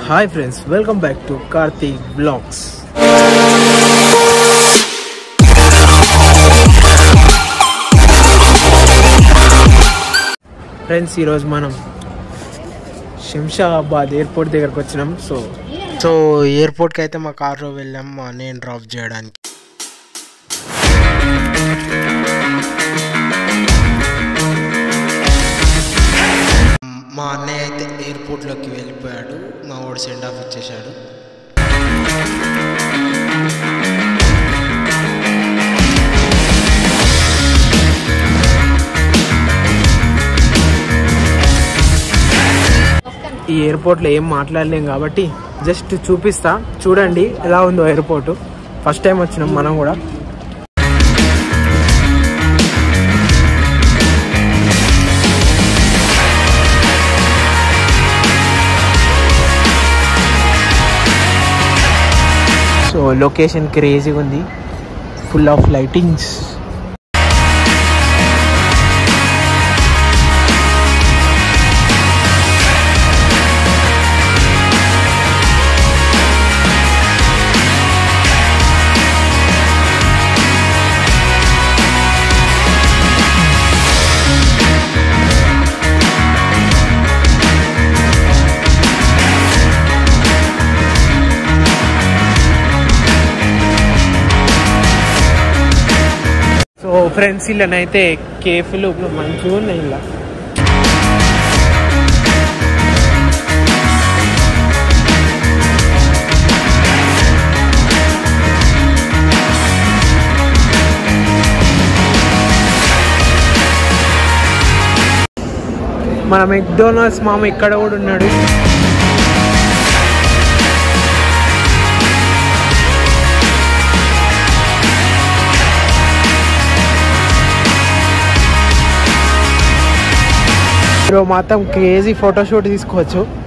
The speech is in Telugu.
hi friends welcome back to Karthik blogs friends ఈరోజు మనం శంషాబాద్ ఎయిర్పోర్ట్ దగ్గరకు వచ్చినాం సో సో ఎయిర్పోర్ట్కి అయితే మా కార్లో వెళ్ళాం మా నేను డ్రాప్ చేయడానికి మా అన్నయ్య అయితే ఎయిర్పోర్ట్లోకి వెళ్ళిపోయాడు మా వాడు సెండ్ ఆఫ్ ఇచ్చేశాడు ఈ ఎయిర్పోర్ట్లో ఏం మాట్లాడలేం కాబట్టి జస్ట్ చూపిస్తా చూడండి ఎలా ఉందో ఎయిర్పోర్ట్ ఫస్ట్ టైం వచ్చినాం మనం కూడా సో లొకేషన్ క్రేజీగా ఉంది full of lightings so friends ఇళ్ళనైతే కేఫ్లు మంచిగా ఉన్నాయి ఇలా మన మెక్డోనల్డ్స్ మామ ఇక్కడ కూడా ఉన్నాడు ఇప్పుడు మొత్తం క్రేజీ ఫోటోషూట్ తీసుకోవచ్చు